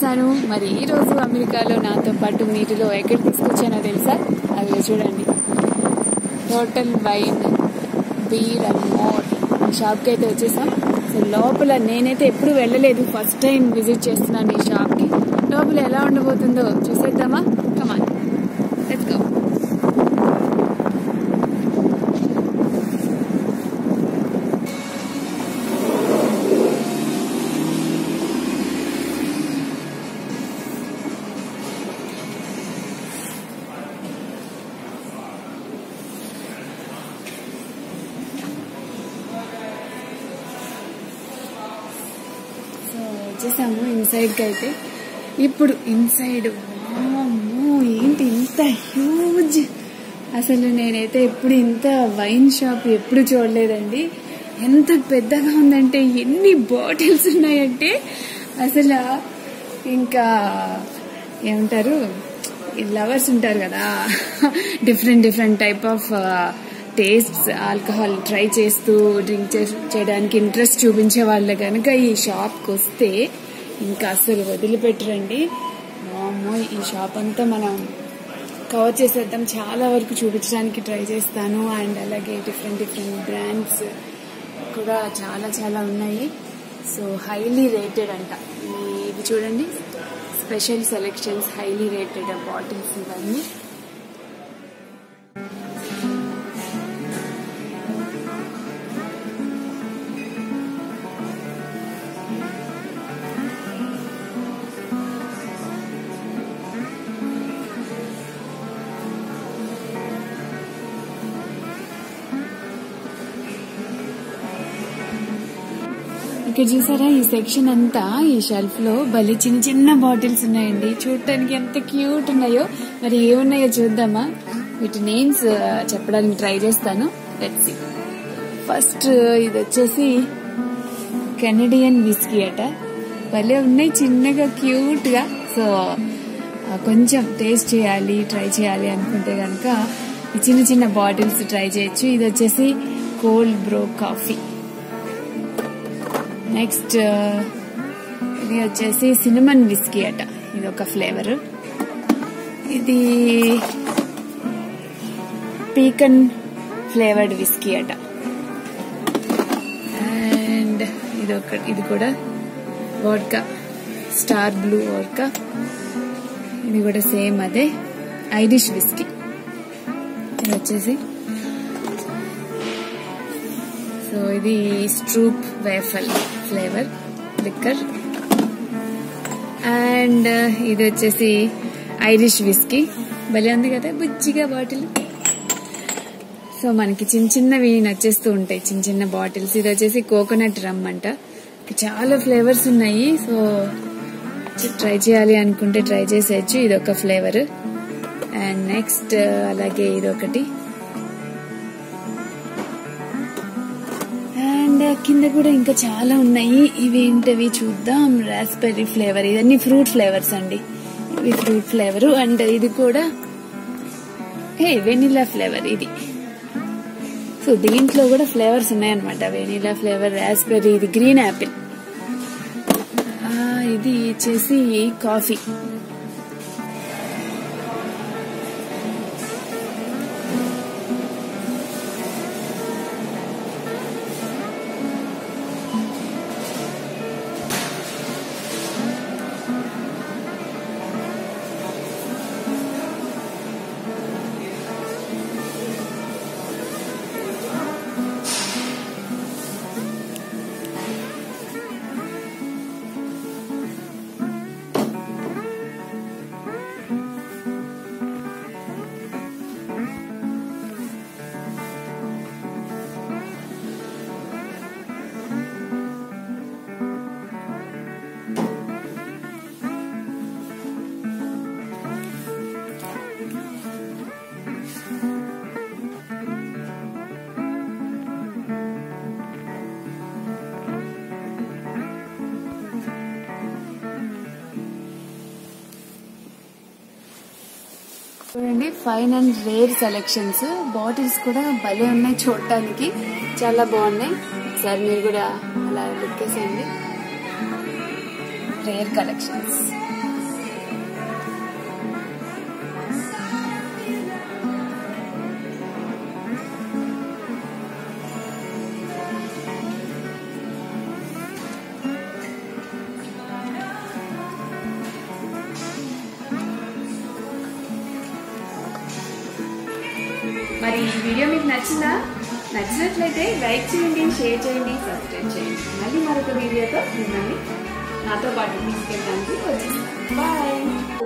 చేస్తున్నాను మరి ఈ రోజు అమెరికాలో నాతో పాటు మీటిలో ఎక్కడికి తీసుకొచ్చానో తెలుసా అది చూడండి total wine beer and more ఈ షాప్కి అయితే వచ్చేసాం సో లోపల నేనైతే ఎప్పుడు వెళ్ళలేదు ఫస్ట్ టైం విజిట్ చేస్తున్నాను ఈ షాప్కి లోపల ఎలా ఉండబోతుందో చూసేద్దామా కమాన్ లెట్స్ గో సో వచ్చేసాము ఇన్సైడ్కి అయితే ఇప్పుడు ఇన్సైడ్ వామ్మో ఏంటి ఇంత హ్యూజ్ అసలు నేనైతే ఎప్పుడు ఇంత వైన్ షాప్ ఎప్పుడు చూడలేదండి ఎంత పెద్దగా ఉందంటే ఎన్ని బాటిల్స్ ఉన్నాయంటే అసలు ఇంకా ఏమంటారు లవర్స్ ఉంటారు కదా different different type of tastes alcohol try చేస్తూ డ్రింక్ చేయడానికి ఇంట్రెస్ట్ చూపించే వాళ్ళు కనుక ఈ షాప్కి వస్తే ఇంకా అసలు వదిలిపెట్టరండి అమ్మో ఈ షాప్ అంతా మనం కవర్ చేసేద్దాం చాలా వరకు చూపించడానికి ట్రై చేస్తాను అండ్ అలాగే డిఫరెంట్ డిఫరెంట్ బ్రాండ్స్ కూడా చాలా చాలా ఉన్నాయి సో హైలీ రేటెడ్ అంట ఈ- ఇవి చూడండి special selections highly rated bottles ఇవన్నీ ఇక్కడ చూసారా ఈ సెక్షన్ అంతా ఈ షెల్ఫ్ లో భలే చిన్న చిన్న బాటిల్స్ ఉన్నాయండి చూడటానికి ఎంత క్యూట్ ఉన్నాయో మరి ఏమున్నాయో చూద్దామా వీటి నేమ్స్ చెప్పడానికి ట్రై చేస్తాను లెట్స్ ఫస్ట్ ఇది వచ్చేసి కెనడియన్ విస్కీ అట భలే ఉన్నాయి చిన్నగా క్యూట్ గా సో ఆ, కొంచెం టేస్ట్ చేయాలి ట్రై చేయాలి అనుకుంటే కనుక ఈ చిన్న చిన్న బాటిల్స్ ట్రై చేయొచ్చు ఇది వచ్చేసి కోల్డ్ బ్రో కాఫీ నెక్స్ట్ ఇది వచ్చేసి సినిమన్ విస్కీ అట ఇది ఒక ఫ్లేవర్ ఇది పీకన్ ఫ్లేవర్డ్ విస్కీ అట అండ్ ఇది ఒక ఇది కూడా వోడ్కా స్టార్ బ్లూ వోడ్కా ఇది కూడా సేమ్ అదే ఐరిష్ విస్కీ ఇది వచ్చేసి సో ఇది stroop waffle flavour liqueur and ఇది వచ్చేసి ఐరిష్ విస్కీ భలే ఉంది కదా బుజ్జిగా బాటిల్ సో మనకి చిన్న చిన్నవి నచ్చేస్తూ ఉంటాయి చిన్న చిన్న బాటిల్స్ ఇది వచ్చేసి కోకోనట్ రమ్ అంట చాలా ఫ్లేవర్స్ ఉన్నాయి సో ట్రై చేయాలి అనుకుంటే ట్రై చేసేయచ్చు ఇది ఒక ఫ్లేవర్ అండ్ నెక్స్ట్ అలాగే ఇది ఒకటి అండ్ కింద కూడా ఇంకా చాలా ఉన్నాయి ఇవి ఏంటవి చూద్దాం రాస్బెర్రీ ఫ్లేవర్ ఇవన్నీ ఫ్రూట్ ఫ్లేవర్స్ అండి ఇవి ఫ్రూట్ ఫ్లేవర్ అండ్ ఇది కూడా ఏ వెనిలా ఫ్లేవర్ ఇది సో దీంట్లో కూడా ఫ్లేవర్స్ ఉన్నాయన్నమాట వెనిలా ఫ్లేవర్ రాస్బెర్రీ ఇది గ్రీన్ యాపిల్ ఇది వచ్చేసి కాఫీ చూడండి fine and rare selections bottles కూడా భలే ఉన్నాయి చూడటానికి చాలా బాగున్నాయి ఒకసారి మీరు కూడా అలా లుక్ వేసేయండి రేర్ కలెక్షన్స్ మరి ఈ వీడియో మీకు నచ్చిందా నచ్చినట్లయితే లైక్ చేయండి షేర్ చేయండి సబ్స్క్రైబ్ చేయండి మళ్ళీ మరొక వీడియోతో మిమ్మల్ని నాతో పాటు తీసుకెళ్ళడానికి వచ్చేస్తాను బాయ్